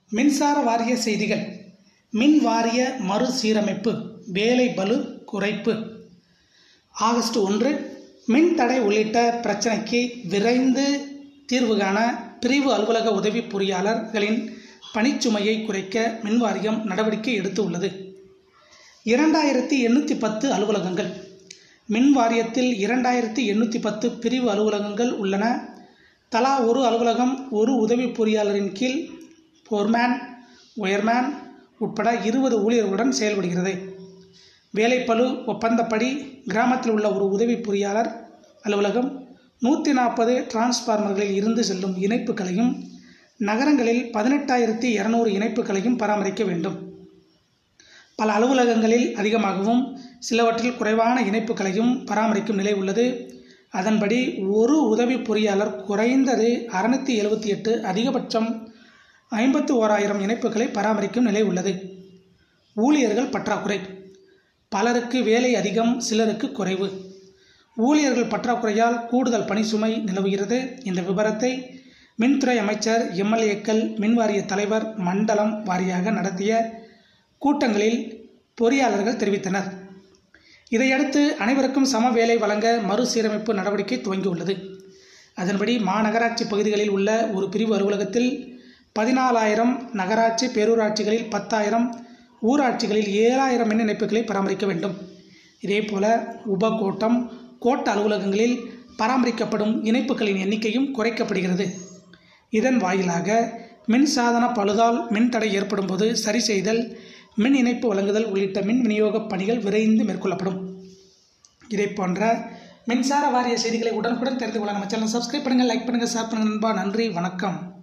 மின்சார வாரிய செய்திகள் மின் வாரிய மறுசீரமைப்பு வேலை பளு குறைப்பு ஆகஸ்ட் ஒன்று மின் தடை உள்ளிட்ட பிரச்சனைக்கு விரைந்து தீர்வு காண பிரிவு அலுவலக உதவி பொறியாளர்களின் பணிச்சுமையை குறைக்க மின் வாரியம் நடவடிக்கை எடுத்து உள்ளது இரண்டாயிரத்தி எண்ணூற்றி பத்து அலுவலகங்கள் மின் வாரியத்தில் இரண்டாயிரத்தி எண்ணூற்றி பத்து பிரிவு அலுவலகங்கள் உள்ளன தலா ஒரு அலுவலகம் ஒரு உதவி பொறியாளரின் கீழ் ஃபோர்மேன் ஒயர்மேன் உட்பட இருபது ஊழியர்களுடன் செயல்படுகிறது வேலைப்பளு ஒப்பந்தப்படி கிராமத்தில் உள்ள ஒரு உதவி பொறியாளர் அலுவலகம் நூற்றி நாற்பது டிரான்ஸ்ஃபார்மர்களில் இருந்து செல்லும் இணைப்புகளையும் நகரங்களில் பதினெட்டாயிரத்தி இரநூறு இணைப்புகளையும் பராமரிக்க வேண்டும் பல அலுவலகங்களில் அதிகமாகவும் சிலவற்றில் குறைவான இணைப்புகளையும் பராமரிக்கும் நிலை உள்ளது அதன்படி ஒரு உதவி பொறியாளர் குறைந்தது அறுநூற்றி எழுபத்தி எட்டு அதிகபட்சம் ஐம்பத்து ஓராயிரம் இணைப்புகளை பராமரிக்கும் நிலை உள்ளது ஊழியர்கள் பற்றாக்குறை பலருக்கு வேலை அதிகம் சிலருக்கு குறைவு ஊழியர்கள் பற்றாக்குறையால் கூடுதல் பணி சுமை நிலவுகிறது இந்த விவரத்தை மின்துறை அமைச்சர் எம்எல்ஏக்கள் மின்வாரிய தலைவர் மண்டலம் வாரியாக நடத்திய கூட்டங்களில் பொறியாளர்கள் தெரிவித்தனர் இதையடுத்து அனைவருக்கும் சம வேலை வழங்க மறுசீரமைப்பு நடவடிக்கை துவங்கியுள்ளது அதன்படி மாநகராட்சி பகுதிகளில் உள்ள ஒரு பிரிவு அலுவலகத்தில் பதினாலாயிரம் நகராட்சி பேரூராட்சிகளில் பத்தாயிரம் ஊராட்சிகளில் ஏழாயிரம் மின் இணைப்புகளை பராமரிக்க வேண்டும் இதேபோல உபகோட்டம் கோட்ட அலுவலகங்களில் பராமரிக்கப்படும் இணைப்புகளின் எண்ணிக்கையும் குறைக்கப்படுகிறது இதன் வாயிலாக மின் சாதன பழுதால் மின் தடை ஏற்படும் போது சரி செய்தல் மின் இணைப்பு வழங்குதல் உள்ளிட்ட மின் விநியோக பணிகள் விரைந்து மேற்கொள்ளப்படும் இதை போன்ற மின்சார வாரிய செய்திகளை உடனுக்குடன் தெரிந்து கொள்ள நம்ம சேனல் சப்ஸ்கிரைப் பண்ணுங்கள் லைக் பண்ணுங்கள் ஷேர் பண்ணுங்கள் நண்பா நன்றி வணக்கம்